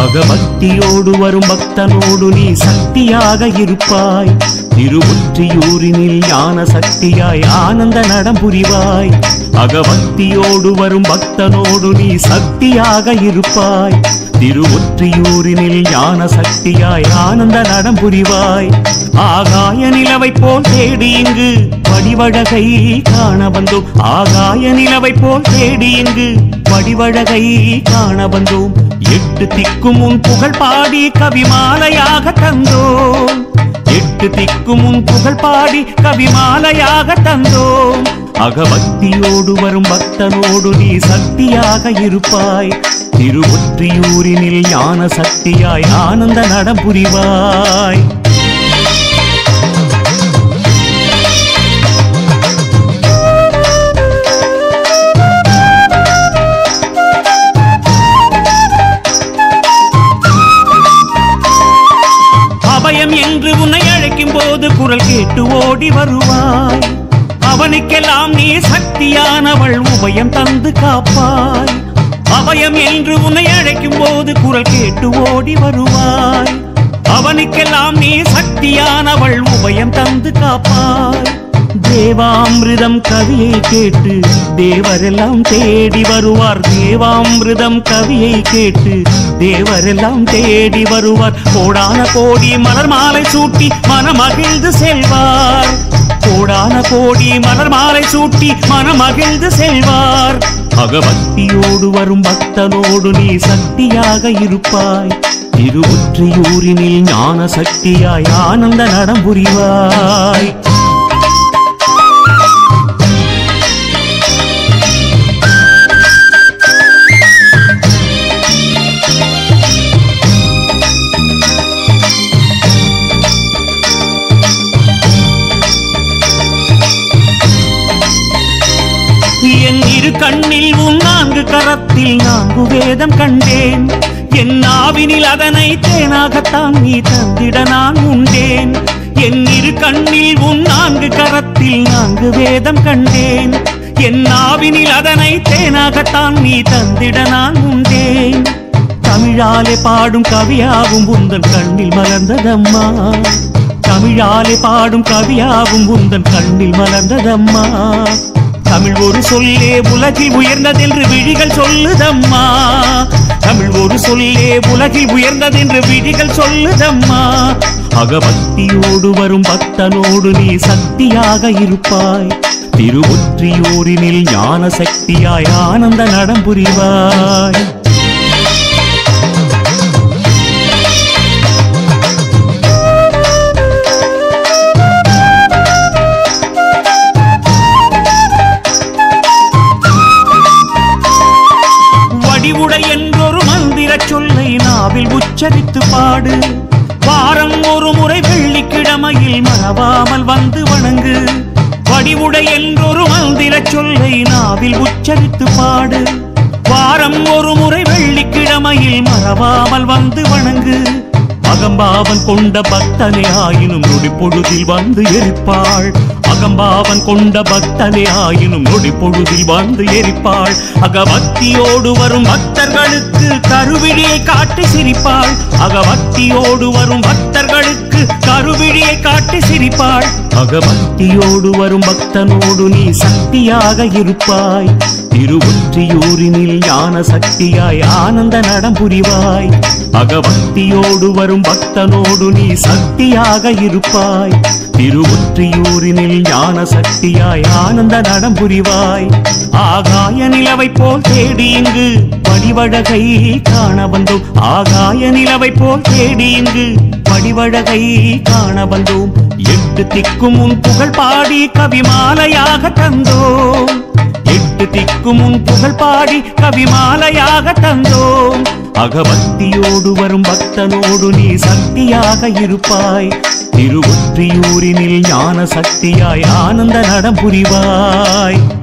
அகபக்தியோடு வரும் பக்தனோடு நீ சக்தியாக இருப்பாய் திருவொற்றியூரினில் ஞான சக்தியாய் ஆனந்த நடம் புரிவாய் அகபக்தியோடு வரும் பக்தனோடு நீ சக்தியாக இருப்பாய் திருவொற்றியூரினில் ஞான சக்தியாய் ஆனந்த நடம் புரிவாய் ஆகாய நிலவை போல் தேடி இங்கு வடிவழகை காண வந்தோம் ஆகாய நிலவை போல் தேடி இங்கு வடிவழகை காண வந்தோம் எட்டு திக்கும் உன் புகழ் பாடி கவிமாலையாக தந்தோம் எட்டு திக்கும் உன் புகழ் பாடி கவிமாலையாக தந்தோம் அகபக்தியோடு வரும் பக்தனோடு நீ சக்தியாக இருப்பாய் திருவொற்றியூரினில் ஞான சக்தியாய் ஆனந்த நடம் புரிவாய் அபயம் என்று உன்னை அழைக்கும் போது குரல் கேட்டு ஓடி வருவாய் அவனுக்கெல்லாம் நீ சக்தியானவள் உபயம் தந்து காப்பாய் அபயம் என்று உன்னை அழைக்கும் போது குரல் கேட்டு ஓடி வருவாய் அவனுக்கெல்லாம் நீ சக்தியானவள் உபயம் தந்து காப்பாய் தேவாமிர்தம் கவியை கேட்டு தேவரெல்லாம் தேடி வருவார் தேவாமிர்தம் கவியை கேட்டு தேவரெல்லாம் தேடி வருவார் கோடான கோடி மலர் மாலை சூட்டி மனமகிழ்ந்து செல்வார் கோடான கோடி மலர் மாலை சூட்டி மனமகிழ்ந்து செல்வார் அகபக்தியோடு வரும் பக்தனோடு நீ சக்தியாக இருப்பாய் திருவொற்றியூரினில் ஞான சக்தியாய் ஆனந்த நடம் புரிவாய் என் இரு கண்ணில் உன் நான்கு கரத்தில் நான்கு வேதம் கண்டேன் என் நாவினில் அதனை தேனாகத்தான் நீ தந்திட நான் உண்டேன் என் இரு கண்ணில் உன் நான்கு கரத்தில் நான்கு வேதம் கண்டேன் என் நாவினில் அதனை தேனாகத்தான் நீ தந்திட நான் உண்டேன் தமிழாலே பாடும் கவியாகும் உந்தன் கண்ணில் மலர்ந்ததம்மா தமிழாலே பாடும் கவியாகும் உந்தன் கண்ணில் மலர்ந்ததம்மா தமிழ் ஒரு சொல்லே உலகில் உயர்ந்ததென்று விழிகள் சொல்லுதம்மா தமிழ் ஒரு சொல்லே உலகில் உயர்ந்ததென்று விழிகள் சொல்லுதம்மா அகபக்தியோடு வரும் பக்தனோடு நீ சக்தியாக இருப்பாய் திருவொற்றியூரினில் ஞான சக்தியாய் ஆனந்த நடம் புரிவாய் வடிவுடை என்றொரு மந்திர சொல்லை நாவில் உச்சரித்து பாடு வாரம் ஒரு முறை வெள்ளிக்கிழமையில் மறவாமல் வந்து வணங்கு வடிவுடை என்றொரு மந்திர சொல்லை நாவில் உச்சரித்து பாடு வாரம் ஒரு முறை வெள்ளிக்கிழமையில் மறவாமல் வந்து வணங்கு அகம்பாவன் கொண்ட பக்தனே ஆயினும் நொடி பொழுதில் வந்து எரிப்பாள் அகம்பாவன் கொண்ட பக்தனே ஆயினும் நொடி பொழுதில் வந்து எரிப்பாள் அகபக்தியோடு வரும் பக்தர்களுக்கு கருவிழியை காட்டி சிரிப்பாள் அகபக்தியோடு வரும் பக்தர்களுக்கு கருவிழியை காட்டி சிரிப்பாள் அகபக்தியோடு வரும் பக்தனோடு நீ சக்தியாக இருப்பாய் திருவொற்றியூரினில் ஞான சக்தியாய் ஆனந்த நடம் புரிவாய் அகபக்தியோடு வரும் பக்தனோடு நீ சக்தியாக இருப்பாய் திருவொற்றியூரினில் ஞான சக்தியாய் ஆனந்த நடம் புரிவாய் ஆகாய நிலவை போல் தேடி இங்கு வடிவழகை காண வந்தோம் ஆகாய நிலவை போல் தேடி இங்கு வடிவழகை காண வந்தோம் எட்டு திக்கும் உன் புகழ் பாடி கவிமாலையாக தந்தோம் எட்டு திக்கும் உன் புகழ் பாடி கவிமாலையாக தந்தோம் அகபக்தியோடு வரும் பக்தனோடு நீ சக்தியாக இருப்பாய் திருவொற்றியூரினில் ஞான சக்தியாய் ஆனந்த நடம் புரிவாய்